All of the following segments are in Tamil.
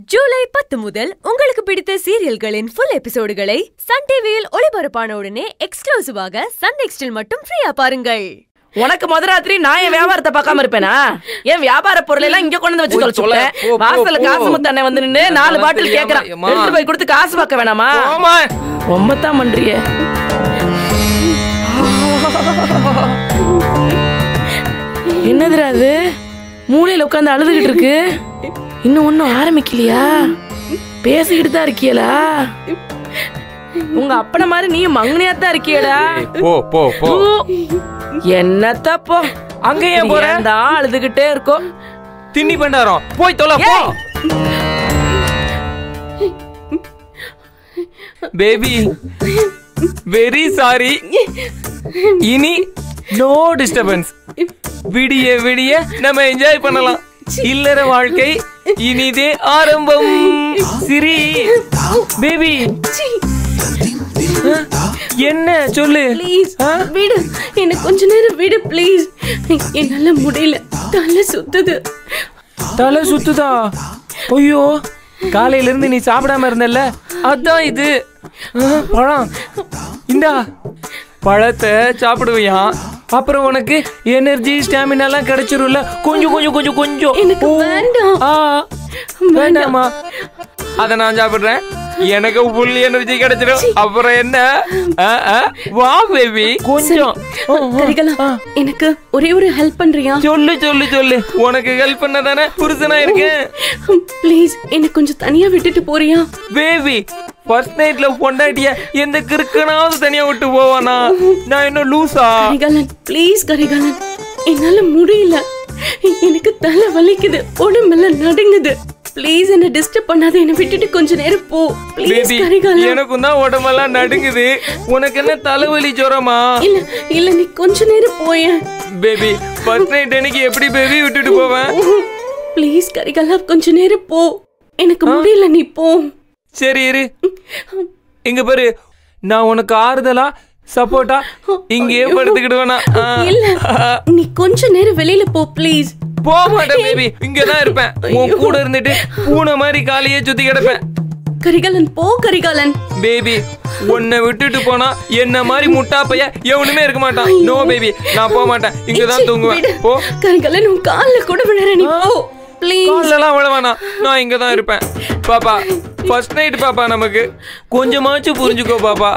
ஜூலை பத்து முதல் உங்களுக்கு பிடித்த சீரியல்களின் ஃபுல் எபிசோடுகளை சன் டிவியில் ஒளிபரப்பான உடனே எக்ஸ்க்ளூசிவாக சன் நெக்ஸ்டில் மட்டும் ஃப்ரீயா பாருங்கள் உனக்கு முத ராத்திரி நான் என் வியாபாரத்தை பார்க்காம இருப்பேனா என் வியாபார பொருள் எல்லாம் இங்க கொண்டு வந்து வச்சு போய் தொலைச்சு தொலை. விட்டேன். போ, போ, வாசல்ல போ. காசு முத்தானே வந்து நின்னு நாலு அதெல்லாம் பாட்டில் தெரியாம, கேக்குறான் ஏம்மா. எடுத்து போய் கொடுத்து காசு பார்க்க வேணாமா ஆமா ரொம்ப தான் பண்றிய என்னதுடா அது மூலையில உட்காந்து அழுதுகிட்டு இருக்கு இன்னும் ஒன்னும் ஆரம்பிக்கலையா பேசிக்கிட்டு தான் இருக்கியலா உங்க அப்பன மாதிரி நீ மங்கனியா தான் இருக்கியடா போ போ போ என்னத்த போ அங்க ஏன் போற தான் அழுதுகிட்டே இருக்கோம் திண்ணி பண்டாரம் போய் தொலை போ ஏய். பேபி வெரி சாரி இனி நோ டிஸ்டர்பன்ஸ் விடிய விடிய நம்ம என்ஜாய் பண்ணலாம் இல்லற வாழ்க்கை இனிதே ஆரம்பம் சிரி பேபி என்ன சொல்லு ப்ளீஸ் ஆ? விடு எனக்கு கொஞ்ச நேரம் விடு ப்ளீஸ் என்னால முடியல தலை சுத்துது தலை சுத்துதா ஐயோ காலையில இருந்து நீ சாப்பிடாம இருந்தல்ல அதான் இது ஆ, பழம் இந்தா பழத்தை சாப்பிடுவியா அப்புறம் உனக்கு எனர்ஜி ஸ்டாமினா எல்லாம் கிடைச்சிரும்ல கொஞ்சம் கொஞ்சம் கொஞ்சம் கொஞ்சம் எனக்கு ஓ. வேண்டாம். ஆ வேண்டாமா அத நான் சாப்பிடுறேன் எனக்கு ஃபுல் எனர்ஜி கிடைச்சிடும் அப்புறம் என்ன ஆ, ஆ, வா பேபி கொஞ்சம் ஆ, ஆ. கரிகலா எனக்கு ஒரே ஒரு ஹெல்ப் பண்றியா சொல்லு சொல்லு சொல்லு உனக்கு ஹெல்ப் பண்ண தானே புருஷனா இருக்கேன் ப்ளீஸ் எனக்கு கொஞ்சம் தனியா விட்டுட்டு போறியா பேபி ஃபர்ஸ்ட் நைட்ல பொண்டாட்டிய எந்த கிறுக்கனாவது தனியா விட்டு போவானா நான் என்ன லூசா கரிகாலன் ப்ளீஸ் கரிகாலன் என்னால முடியல எனக்கு தலை வலிக்குது உடம்பெல்லாம் நடுங்குது ப்ளீஸ் என்ன டிஸ்டர்ப் பண்ணாத என்ன விட்டுட்டு கொஞ்ச நேரம் போ ப்ளீஸ் பேபி கரிகாலன் எனக்கும் தான் உடம்பெல்லாம் நடுங்குது உனக்கு என்ன தலைவலி ஜுரமா இல்ல இல்ல நீ கொஞ்ச நேரம் போயேன் பேபி ஃபர்ஸ்ட் நைட் அன்னைக்கு எப்படி பேபி விட்டுட்டு போவேன் ப்ளீஸ் கரிகாலா கொஞ்ச நேரம் போ எனக்கு முடியல நீ போ சரி இரு இங்க பாரு நான் உனக்கு ஆறுதலா சப்போர்ட்டா இங்கேயே படுத்துக்கிடுவேனா ஆ. இல்ல நீ கொஞ்ச நேரம் வெளியில போ ப்ளீஸ் போக மாட்டேன் பேபி இங்கதான் இருப்பேன் உன் கூட இருந்துட்டு பூனை மாதிரி காலையே சுத்தி கிடப்பேன் கரிகாலன் போ கரிகாலன் பேபி உன்னை விட்டுட்டு போனா என்ன மாதிரி முட்டா பைய எவனுமே இருக்க மாட்டான் நோ பேபி நான் போக மாட்டேன் இங்கதான் தூங்குவேன் விடு. போ கரிகாலன் உன் கால்ல கூட விழற நீ போ ப்ளீஸ் காலெல்லாம் விழ வேணாம் நான் இங்கதான் இருப்பேன் பாப்பா ஃபர்ஸ்ட் நைட் பாப்பா நமக்கு கொஞ்சமாச்சும் புரிஞ்சுக்கோ பாப்பா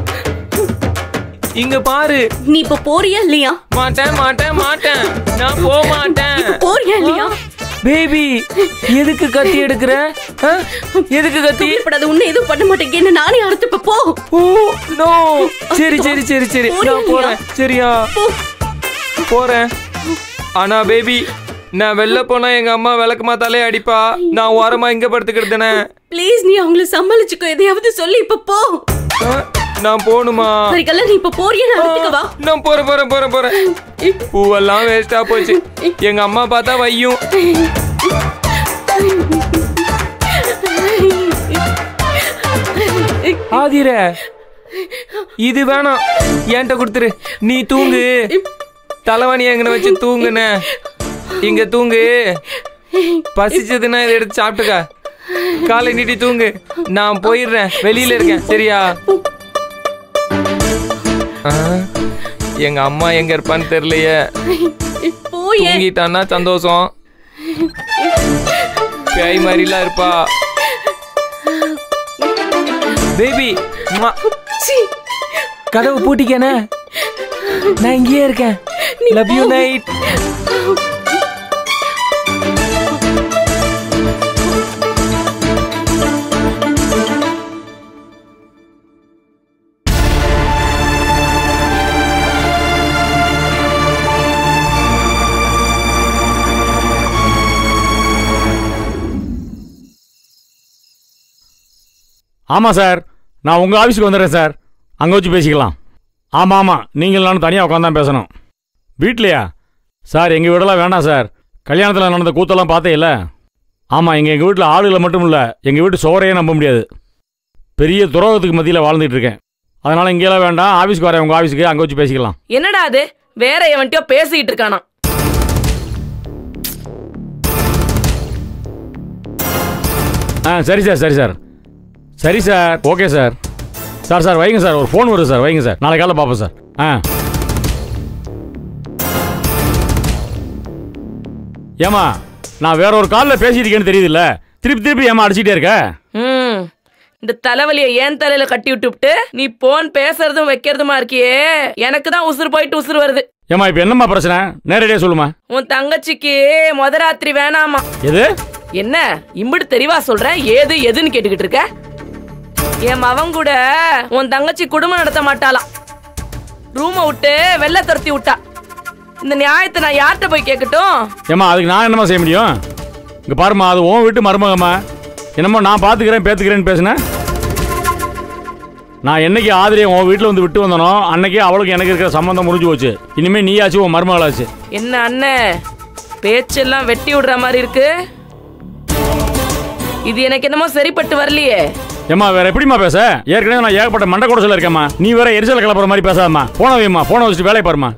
இங்க பாரு நீ இப்ப போறியா இல்லையா மாட்டேன் மாட்டேன் மாட்டேன் நான் போக மாட்டேன் போறியா இல்லையா பேபி எதுக்கு கத்தி எடுக்கிற ஆ? எதுக்கு கத்தி கவலைப்படாத உன்னை எதுவும் பண்ண மாட்டேங்க என்ன நானே அறுத்துப்ப போ ஓ நோ சரி சரி சரி சரி நான் போறேன் சரியா போறேன் ஆனா பேபி நான் வெளில போனா எங்க அம்மா விளக்கு மாத்தாலே அடிப்பா நான் ஓரமா இங்க படுத்துக்கிடுதேனே ப்ளீஸ் நீ அவங்கள சமாளிச்சுக்கோ எதையாவது சொல்லி இப்ப போ ஆ, நான் போகணுமா கரிகாலன் நீ இப்ப போறியா நான் அறுத்துக்கவா நான் போறேன் போறேன் போறேன் போறேன் பூவெல்லாம் வேஸ்டா போச்சு எங்க அம்மா பார்த்தா வையும் ஆதிர இது வேணாம் என்கிட்ட கொடுத்துரு நீ தூங்கு தலைவணி எங்கன வச்சு தூங்குன இங்க தூங்கு பசிச்சதுன்னா இதை எடுத்து சாப்பிட்டுக்க காலை நீட்டி தூங்கு நான் போயிடுறேன் வெளியில இருக்கேன் சரியா ஆ, எங்க அம்மா எங்க இருப்பான்னு தெரியலையே போயே தூங்கிட்டான்னா சந்தோஷம் பேய் மாதிரிலாம் இருப்பா பேபி சீ, கதவு பூட்டிக்கனே நான் இங்கேயே இருக்கேன் லவ் யூ நைட் ஆமாம் சார் நான் உங்கள் ஆஃபீஸுக்கு வந்துடுறேன் சார் அங்கே வச்சு பேசிக்கலாம் ஆமாம் ஆமாம் நீங்கள் நானும் தனியாக உட்காந்து தான் பேசணும் வீட்லையா சார் எங்கள் வீடெல்லாம் வேண்டாம் சார் கல்யாணத்தில் நடந்த கூத்தெல்லாம் பார்த்தே இல்லை ஆமாம் எங்கள் எங்கள் வீட்டில் ஆளுகளை மட்டும் இல்லை எங்கள் வீட்டு சோறையே நம்ப முடியாது பெரிய துரோகத்துக்கு மத்தியில் வாழ்ந்துட்டு இருக்கேன் அதனால் இங்கேயெல்லாம் வேண்டாம் ஆஃபீஸ்க்கு வரேன் உங்கள் ஆஃபீஸுக்கு அங்கே வச்சு பேசிக்கலாம் என்னடா அது வேற எவன்ட்டியோ பேசிக்கிட்டு இருக்கானா ஆ சரி சார் சரி சார் சரி sir okay sir sir sir வைங்க சார் ஒரு ஃபோன் வருது சார் வைங்க சார் நாளைக்கு காலைல பார்ப்போம் சார் ஆ ஏமா நான் வேற ஒரு காலில் பேசியிருக்கேன்னு தெரியுதுல்ல திருப்பி திருப்பி ஏமா அடிச்சிட்டே இருக்க ம் இந்த தலைவலியை ஏன் தலையில கட்டி விட்டுவிட்டு நீ போன் பேசுறதும் வைக்கிறதுமா இருக்கியே எனக்கு தான் உசுறு போயிட்டு உசுறு வருது ஏமா இப்போ என்னம்மா பிரச்சனை நேரடியாக சொல்லுமா உன் தங்கச்சிக்கு முத ராத்திரி வேணாமா எது என்ன இம்பிட்டு தெளிவா சொல்றேன் ஏது எதுன்னு கேட்டுக்கிட்டு இருக்க என் மவன் கூட உன் தங்கச்சி குடும்பம் நடத்த மாட்டாளாம் ரூமை விட்டு வெள்ளை துரத்தி விட்டா இந்த நியாயத்தை நான் யார்கிட்ட போய் கேட்கட்டும் ஏம்மா அதுக்கு நான் என்னம்மா செய்ய முடியும் இங்கே பாரும்மா அது உன் வீட்டு மருமகம்மா என்னமோ நான் பார்த்துக்கிறேன் பேத்துக்கிறேன்னு பேசுனேன் நான் என்னைக்கு ஆதிரியை உன் வீட்டில் வந்து விட்டு வந்தனோ அன்னைக்கே அவளுக்கு எனக்கு இருக்கிற சம்மந்தம் முடிஞ்சு போச்சு இனிமேல் நீயாச்சு உன் மருமகளாச்சு என்ன அண்ணன் பேச்செல்லாம் வெட்டி விடுற மாதிரி இருக்கு இது எனக்கு என்னமோ சரிப்பட்டு வரலையே ஏம்மா வேற எப்படிம்மா பேச ஏற்கனவே நான் ஏகப்பட்ட மண்டை குடசல இருக்கேம்மா நீ வேற எரிச்சல் கிளப்புற மாதிரி பேசாதம்மா போன வைம்மா போன வச்சுட்டு வேலையை பாருமா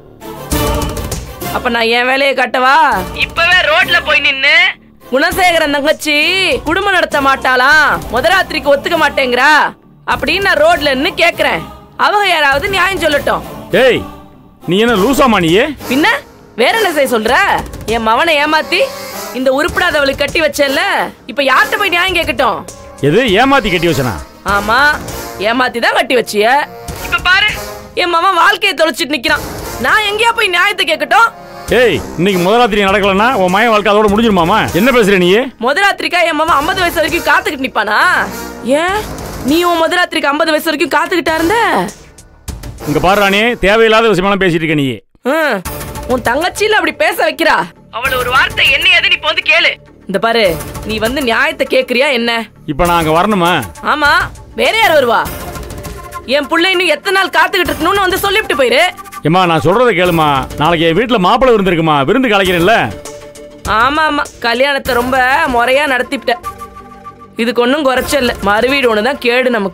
அப்ப நான் என் வேலையை காட்டவா இப்பவே ரோட்ல போய் நின்னு குணசேகரன் தங்கச்சி குடும்பம் நடத்த மாட்டாளாம் முதராத்திரிக்கு ஒத்துக்க மாட்டேங்கிறா அப்படின்னு நான் ரோட்ல நின்னு கேக்குறேன் அவங்க யாராவது நியாயம் சொல்லட்டும் ஏய் நீ என்ன லூசாமா நீ பின்ன வேற என்ன செய்ய சொல்ற என் மவனை ஏமாத்தி இந்த உருப்படாதவளுக்கு கட்டி வச்சேல்ல இப்ப யார்கிட்ட போய் நியாயம் கேட்கட்டும் எது ஏமாத்தி கட்டி வச்சனா ஆமா ஏமாத்தி தான் கட்டி வச்சிய இப்ப பாரு என் மவன் வாழ்க்கையை தொலைச்சிட்டு நிக்கிறான் நான் எங்கேயா போய் நியாயத்தை கேட்கட்டும் ஏய் இன்னைக்கு முதலாத்திரி நடக்கலன்னா உன் மயன் வாழ்க்கை அதோட முடிஞ்சிருமாமா என்ன பேசுற நீ முதராத்திரிக்கா என் மாமா ஐம்பது வயசு வரைக்கும் காத்துக்கிட்டு நிப்பானா ஏன் நீ உன் முதராத்திரிக்கு ஐம்பது வயசு வரைக்கும் காத்துக்கிட்டா இருந்த இங்க பாரு ராணி தேவையில்லாத விஷயமெல்லாம் பேசிட்டு இருக்க நீ ஹம், உன் தங்கச்சியில அப்படி பேச வைக்கிறா அவள ஒரு வார்த்தை என்ன ஏது நீ இப்ப வந்து கேளு இந்த பாரு நீ வந்து நியாயத்தை கேக்குறியா என்ன இப்போ நான் அங்க வரணுமா ஆமா வேற யார் வருவா என் புள்ள இன்னும் எத்தனை நாள் காத்துக்கிட்டு இருக்கணும்னு வந்து சொல்லிவிட்டு போயிரு ஏம்மா நான் சொல்றதை கேளுமா நாளைக்கு என் வீட்டில் மாப்பிள்ளை விருந்து இருக்குமா விருந்து கலைக்கிறேன்ல ஆமா ஆமா கல்யாணத்தை ரொம்ப முறையா நடத்திவிட்ட இதுக்கு ஒன்றும் குறைச்சல்ல மறுவீடு ஒண்ணுதான் கேடு நமக்கு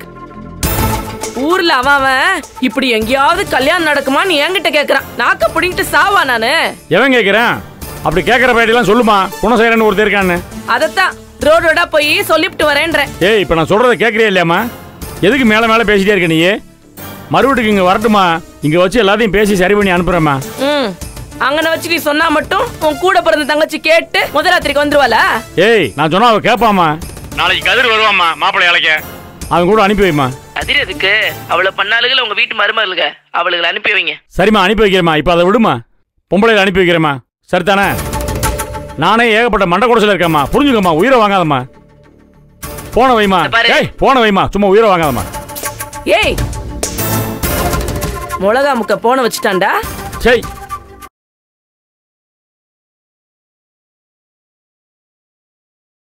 ஊர்ல அவன் அவன் இப்படி எங்கேயாவது கல்யாணம் நடக்குமான்னு என்கிட்ட கேக்குறான் நாக்க பிடிங்கிட்டு சாவா நானு எவன் கேட்குறேன் அப்படி கேட்குற பேட்டிலாம் சொல்லுமா குணசேகரன் ஒருத்தர் இருக்கான்னு அதத்தான் ரோடு ரோடா போய் சொல்லிவிட்டு வரேன்றேன் ஏய் இப்போ நான் சொல்றதை கேட்குறியா இல்லையாம்மா எதுக்கு மேலே மேலே பேசிட்டே இருக்க நீ மறுபடியும் இங்கே வரட்டுமா இங்கே வச்சு எல்லாத்தையும் பேசி சரி பண்ணி அனுப்புறேம்மா ம் அங்கன வச்சு நீ சொன்னா மட்டும் உன் கூட பிறந்த தங்கச்சி கேட்டு முதலாத்திரிக்கு வந்துருவாளா ஏய் நான் சொன்னா அவ கேட்பாம்மா நாளைக்கு கதிர் வருவாம்மா மாப்பிள்ளை அழைக்க அவன் கூட அனுப்பி வைம்மா அதிர எதுக்கு அவளை பண்ணாளுகள் உங்க வீட்டு மருமகளுங்க அவளுகளை அனுப்பி வைங்க சரிம்மா அனுப்பி வைக்கிறேம்மா இப்போ அதை விடுமா பொம்பளையில அனுப்பி வைக்கிறேம்மா சரிதானே நானே ஏகப்பட்ட மண்டை குடசில் இருக்கேம்மா புரிஞ்சுக்கம்மா உயிரை வாங்காதம்மா போன வைமா இந்த பாரு. ஏய் போன வைமா சும்மா உயிரை வாங்காதம்மா ஏய் மிளகா முக்க போன வச்சுட்டான்டா சரி